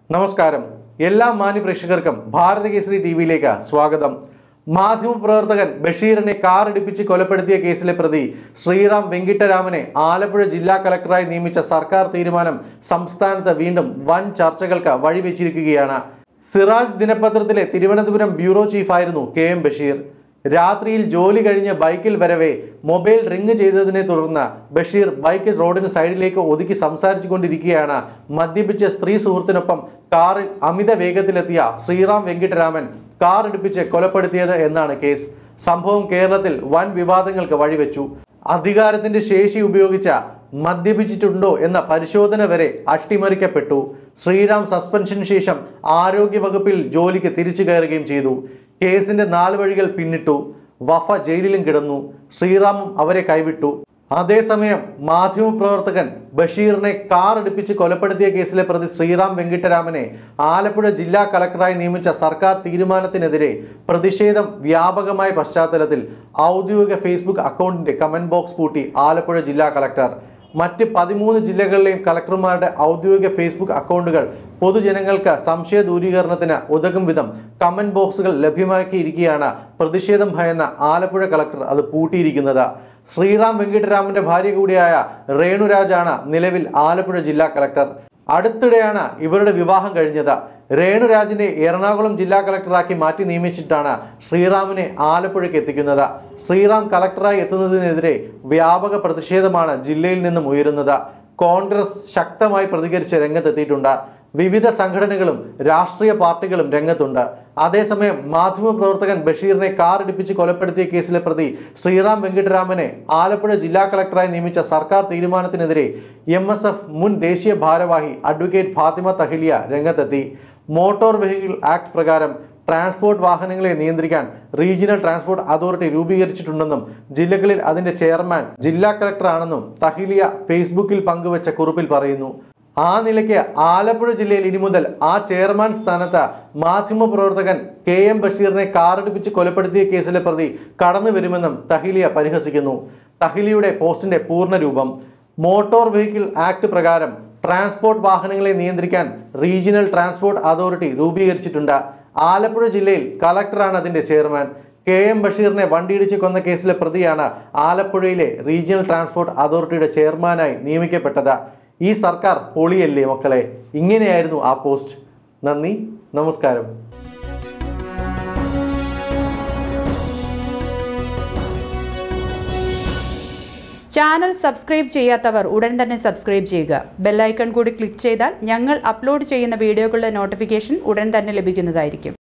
നമസ്കാരം എല്ലാ മാന്യ പ്രേക്ഷകർക്കും ഭാരത കേസരി ടി വിയിലേക്ക് സ്വാഗതം മാധ്യമപ്രവർത്തകൻ ബഷീറിനെ കാറിടിപ്പിച്ച് കൊലപ്പെടുത്തിയ കേസിലെ പ്രതി ശ്രീറാം വെങ്കിട്ടരാമനെ ആലപ്പുഴ ജില്ലാ കളക്ടറായി നിയമിച്ച സർക്കാർ തീരുമാനം സംസ്ഥാനത്ത് വീണ്ടും വൻ ചർച്ചകൾക്ക് വഴിവെച്ചിരിക്കുകയാണ് സിറാജ് ദിനപത്രത്തിലെ തിരുവനന്തപുരം ബ്യൂറോ ചീഫായിരുന്നു കെ എം ബഷീർ രാത്രിയിൽ ജോലി കഴിഞ്ഞ് ബൈക്കിൽ വരവെ മൊബൈൽ റിങ് ചെയ്തതിനെ തുടർന്ന് ബഷീർ ബൈക്ക് റോഡിന് സൈഡിലേക്ക് ഒതുക്കി സംസാരിച്ചു കൊണ്ടിരിക്കുകയാണ് മദ്യപിച്ച സ്ത്രീ സുഹൃത്തിനൊപ്പം കാറിൽ അമിത വേഗത്തിലെത്തിയ ശ്രീറാം വെങ്കിട്ടരാമൻ കാർ ഇടിപ്പിച്ച് കൊലപ്പെടുത്തിയത് എന്നാണ് കേസ് സംഭവം കേരളത്തിൽ വൻ വിവാദങ്ങൾക്ക് വഴിവെച്ചു അധികാരത്തിന്റെ ശേഷി ഉപയോഗിച്ച മദ്യപിച്ചിട്ടുണ്ടോ എന്ന പരിശോധന വരെ അട്ടിമറിക്കപ്പെട്ടു ശ്രീറാം സസ്പെൻഷന് ശേഷം ആരോഗ്യ വകുപ്പിൽ ജോലിക്ക് തിരിച്ചു കയറുകയും ചെയ്തു കേസിന്റെ നാളുവഴികൾ പിന്നിട്ടു വഫ ജയിലിലും കിടന്നു ശ്രീറാമും അവരെ കൈവിട്ടു അതേസമയം മാധ്യമപ്രവർത്തകൻ ബഷീറിനെ കാർ ഇടിപ്പിച്ച് കൊലപ്പെടുത്തിയ കേസിലെ പ്രതി ശ്രീറാം വെങ്കിട്ടരാമനെ ആലപ്പുഴ ജില്ലാ കളക്ടറായി നിയമിച്ച സർക്കാർ തീരുമാനത്തിനെതിരെ പ്രതിഷേധം വ്യാപകമായ പശ്ചാത്തലത്തിൽ ഔദ്യോഗിക ഫേസ്ബുക്ക് അക്കൗണ്ടിന്റെ കമന്റ് ബോക്സ് പൂട്ടി ആലപ്പുഴ ജില്ലാ കളക്ടർ മറ്റ് പതിമൂന്ന് ജില്ലകളിലെയും കളക്ടർമാരുടെ ഔദ്യോഗിക ഫേസ്ബുക്ക് അക്കൗണ്ടുകൾ പൊതുജനങ്ങൾക്ക് സംശയ ദൂരീകരണത്തിന് ഉതകും വിധം കമന്റ് ബോക്സുകൾ ലഭ്യമാക്കിയിരിക്കുകയാണ് പ്രതിഷേധം ഭയന്ന ആലപ്പുഴ കളക്ടർ അത് പൂട്ടിയിരിക്കുന്നത് ശ്രീറാം വെങ്കിട്ടരാമന്റെ ഭാര്യ കൂടിയായ രേണുരാജാണ് നിലവിൽ ആലപ്പുഴ ജില്ലാ കളക്ടർ അടുത്തിടെയാണ് ഇവരുടെ വിവാഹം കഴിഞ്ഞത് രേണുരാജിനെ എറണാകുളം ജില്ലാ കളക്ടറാക്കി മാറ്റി നിയമിച്ചിട്ടാണ് ശ്രീറാമിനെ ആലപ്പുഴയ്ക്ക് എത്തിക്കുന്നത് ശ്രീറാം കളക്ടറായി എത്തുന്നതിനെതിരെ വ്യാപക പ്രതിഷേധമാണ് ജില്ലയിൽ നിന്നും ഉയരുന്നത് കോൺഗ്രസ് ശക്തമായി പ്രതികരിച്ച് രംഗത്തെത്തിയിട്ടുണ്ട് വിവിധ സംഘടനകളും രാഷ്ട്രീയ പാർട്ടികളും രംഗത്തുണ്ട് അതേസമയം മാധ്യമപ്രവർത്തകൻ ബഷീറിനെ കാർ ഇടിപ്പിച്ച് കൊലപ്പെടുത്തിയ കേസിലെ പ്രതി ശ്രീറാം വെങ്കിട്ടരാമനെ ആലപ്പുഴ ജില്ലാ കളക്ടറായി നിയമിച്ച സർക്കാർ തീരുമാനത്തിനെതിരെ എം എസ് എഫ് മുൻ ദേശീയ ഭാരവാഹി അഡ്വക്കേറ്റ് ഫാത്തിമ തഹിലിയ രംഗത്തെത്തി മോട്ടോർ വെഹിക്കിൾ ആക്ട് പ്രകാരം ട്രാൻസ്പോർട്ട് വാഹനങ്ങളെ നിയന്ത്രിക്കാൻ റീജിയണൽ ട്രാൻസ്പോർട്ട് അതോറിറ്റി രൂപീകരിച്ചിട്ടുണ്ടെന്നും ജില്ലകളിൽ അതിന്റെ ചെയർമാൻ ജില്ലാ കളക്ടറാണെന്നും തഹിലിയ ഫേസ്ബുക്കിൽ പങ്കുവച്ച കുറിപ്പിൽ പറയുന്നു ആ നിലയ്ക്ക് ആലപ്പുഴ ജില്ലയിൽ ഇനി മുതൽ ആ ചെയർമാൻ സ്ഥാനത്ത് മാധ്യമപ്രവർത്തകൻ കെ എം ബഷീറിനെ കാറിടിപ്പിച്ച് കൊലപ്പെടുത്തിയ കേസിലെ പ്രതി കടന്നു വരുമെന്നും തഹിലിയ പരിഹസിക്കുന്നു തഹിലിയുടെ പോസ്റ്റിന്റെ പൂർണ്ണരൂപം മോട്ടോർ വെഹിക്കിൾ ആക്ട് പ്രകാരം ട്രാൻസ്പോർട്ട് വാഹനങ്ങളെ നിയന്ത്രിക്കാൻ റീജിയണൽ ട്രാൻസ്പോർട്ട് അതോറിറ്റി രൂപീകരിച്ചിട്ടുണ്ട് ആലപ്പുഴ ജില്ലയിൽ കളക്ടറാണ് അതിന്റെ ചെയർമാൻ കെ എം ബഷീറിനെ വണ്ടിയിടിച്ച് കൊന്ന കേസിലെ പ്രതിയാണ് ആലപ്പുഴയിലെ റീജിയണൽ ട്രാൻസ്പോർട്ട് അതോറിറ്റിയുടെ ചെയർമാനായി നിയമിക്കപ്പെട്ടത് ഈ സർക്കാർ പൊളിയല്ലേ മക്കളെ ഇങ്ങനെയായിരുന്നു ആ പോസ്റ്റ് നന്ദി നമസ്കാരം ചാനൽ സബ്സ്ക്രൈബ് ചെയ്യാത്തവർ ഉടൻ തന്നെ സബ്സ്ക്രൈബ് ചെയ്യുക ബെല്ലൈക്കൺ കൂടി ക്ലിക്ക് ചെയ്താൽ ഞങ്ങൾ അപ്ലോഡ് ചെയ്യുന്ന വീഡിയോകളുടെ നോട്ടിഫിക്കേഷൻ ഉടൻ തന്നെ ലഭിക്കുന്നതായിരിക്കും